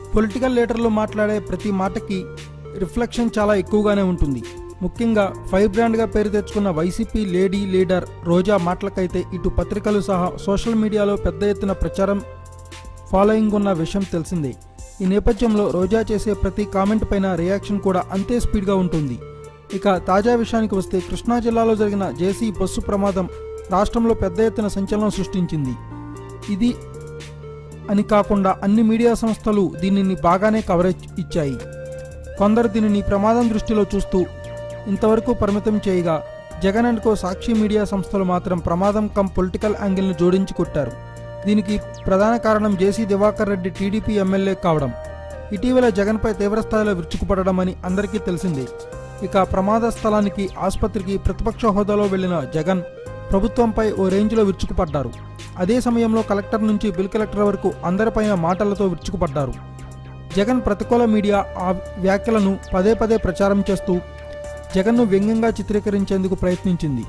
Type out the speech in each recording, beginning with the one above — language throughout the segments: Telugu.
పొలిటికల్ లీడర్లు మాట్లాడే ప్రతి మాటకి రిఫ్లెక్షన్ చాలా ఎక్కువగానే ఉంటుంది ముఖ్యంగా ఫైర్ బ్రాండ్గా పేరు తెచ్చుకున్న వైసీపీ లేడీ లీడర్ రోజా మాటలకైతే ఇటు పత్రికలు సహా సోషల్ మీడియాలో పెద్ద ఎత్తున ప్రచారం ఫాలోయింగ్ ఉన్న విషయం తెలిసిందే ఈ నేపథ్యంలో రోజా చేసే ప్రతి కామెంట్ పైన రియాక్షన్ కూడా అంతే స్పీడ్గా ఉంటుంది ఇక తాజా విషయానికి వస్తే కృష్ణా జిల్లాలో జరిగిన జేసీ బస్సు ప్రమాదం రాష్ట్రంలో పెద్ద ఎత్తున సంచలనం సృష్టించింది ఇది అని కాకుండా అన్ని మీడియా సంస్థలు దీనిని బాగానే కవరేజ్ ఇచ్చాయి కొందరు దీనిని ప్రమాదం దృష్టిలో చూస్తూ ఇంతవరకు పరిమితం చేయగా Jagan and co Sakshi media సంస్థలు మాత్రం ప్రమాదం కమ్ పొలిటికల్ యాంగిల్ను జోడించి కొట్టారు దీనికి ప్రధాన కారణం JC Diwakar Reddy TDP MLA కావడం ఇటీవల జగన్పై తీవ్రస్థాయిలో విరుచుకుపడడం అని అందరికీ తెలిసిందే ఇక ప్రమాద స్థలానికి ఆసుపత్రికి ప్రతిపక్ష హోదాలో వెళ్లిన జగన్ ప్రభుత్వంపై ఓ రేంజ్లో విరుచుకుపడ్డారు అదే సమయంలో కలెక్టర్ నుంచి బిల్ కలెక్టర్ వరకు అందరిపైన మాటలతో విరుచుకుపడ్డారు జగన్ ప్రతికూల మీడియా ఆ వ్యాఖ్యలను పదే పదే ప్రచారం చేస్తూ జగన్ను వ్యంగ్యంగా చిత్రీకరించేందుకు ప్రయత్నించింది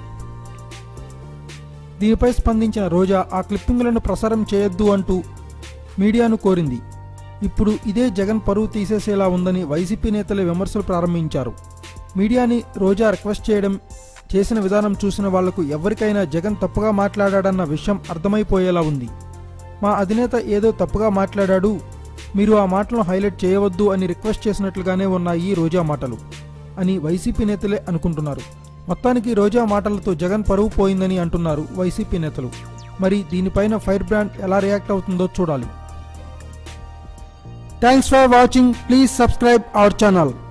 దీనిపై స్పందించిన రోజా ఆ క్లిప్పింగులను ప్రసారం చేయొద్దు అంటూ మీడియాను కోరింది ఇప్పుడు ఇదే జగన్ పరువు తీసేసేలా ఉందని వైసీపీ నేతలు విమర్శలు ప్రారంభించారు మీడియాని రోజా రిక్వెస్ట్ చేయడం చేసిన విధానం చూసిన వాళ్లకు ఎవరికైనా జగన్ తప్పుగా మాట్లాడాడన్న విషయం అర్థమైపోయేలా ఉంది మా అధినేత ఏదో తప్పుగా మాట్లాడాడు మీరు ఆ మాటలను హైలైట్ చేయవద్దు అని రిక్వెస్ట్ చేసినట్లుగానే ఉన్నాయి రోజా మాటలు అని వైసీపీ నేతలే అనుకుంటున్నారు మొత్తానికి రోజా మాటలతో జగన్ పరువు పోయిందని అంటున్నారు వైసీపీ నేతలు మరి దీనిపైన ఫైర్ బ్రాండ్ ఎలా రియాక్ట్ అవుతుందో చూడాలి thanks for watching please subscribe our channel